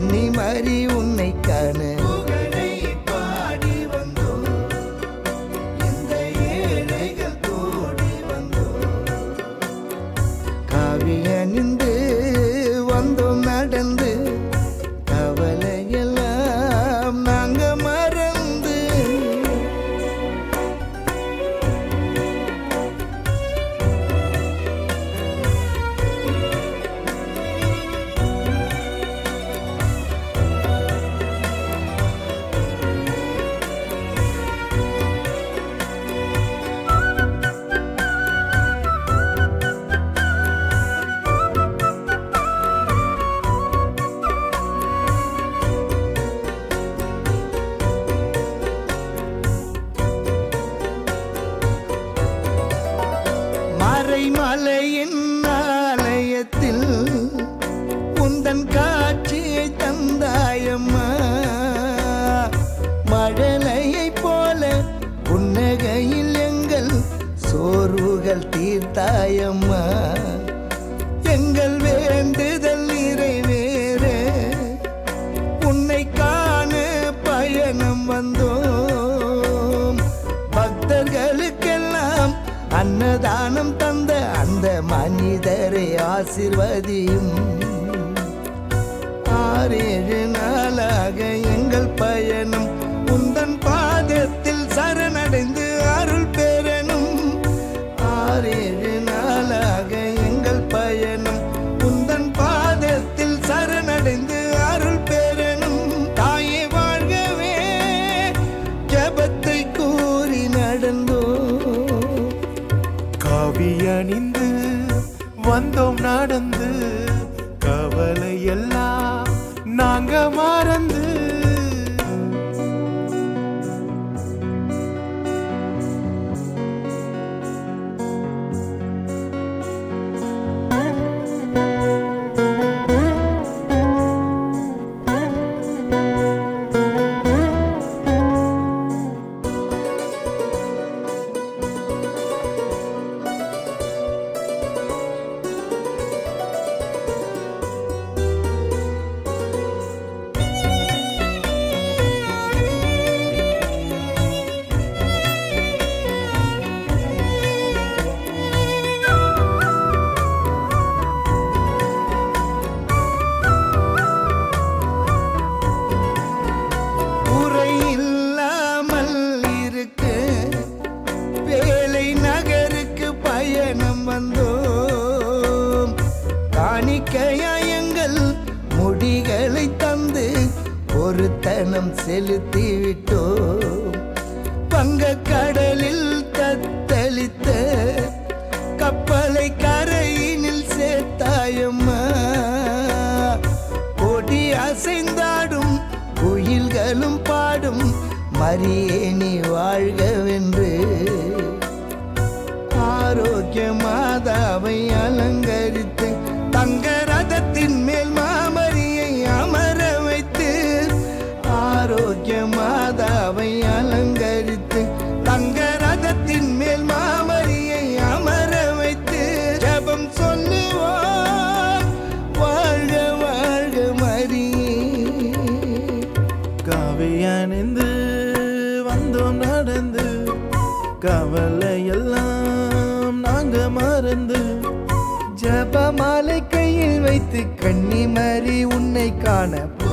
கன்னிமாரி உன்னை காண புகழை பாடி வந்தோம் இந்த ஏழைகள் கூடி வந்தோம் காவி அணிந்து வந்தோம் நடந்து கவலையெல்லாம் நாங்க மறந்து மறைமலையின் ஆலயத்தில் உந்தன் காட்சியை தந்தாயம்மா மழலையைப் போல புன்னகையில் எங்கள் சோர்வுகள் தீர்த்தாயம்மா எங்கள் வேண்டுதல் நிறைவேற உன்னை காண பயணம் வந்தோம் பக்தர்களுக்கெல்லாம் அன்னதானம் தந்த அந்த மனிதரை ஆசிர்வதியும் ஆறேழு நாளாக எங்கள் பயணம் உந்தன் பாதத்தில் சரணடைந்து அருள் பெறணும் ஆறேழு நாளாக எங்கள் பயணம் உந்தன் பாதத்தில் சரணடைந்து அருள் பெறணும் தாயே வாழ்கவே ஜபத்தை கூறி நடந்தோ காவி அணிந்து வந்தோம் நடந்து கவலை எல்லாம் நாங்க மறந்து குறை இல்லாமல் இருக்கு வேலை நகருக்கு பயணம் வந்தோம் காணிக்கையா எங்கள் முடிகளை தந்து ஒரு தனம் செலுத்தி விட்டோம் வங்க கடலில் தத்தளித்த கப்பலை கரையினில் சேர்த்தாயம்மா கொடி அசைந்தாடும் குயில்களும் பாடும் மரியே நீ வாழ்கவென்று ஆரோக்கிய மாதாவை அலங்கரித்து தங்க ரதத்தின் மேல் மாமரியை அமர வைத்து ஆரோக்கிய மாதாவை அலங்கரித்து தங்க ரதத்தின் மேல் மாமரியை அமர வைத்து ஜபம் சொல்லுவோம் வாழ்க வாழ்க மரியே காவி அணிந்து வந்தோம் நடந்து கவலை எல்லாம் நாங்க மறந்து ஜபமாலை கையில் வைத்து கன்னிமரி உன்னை காண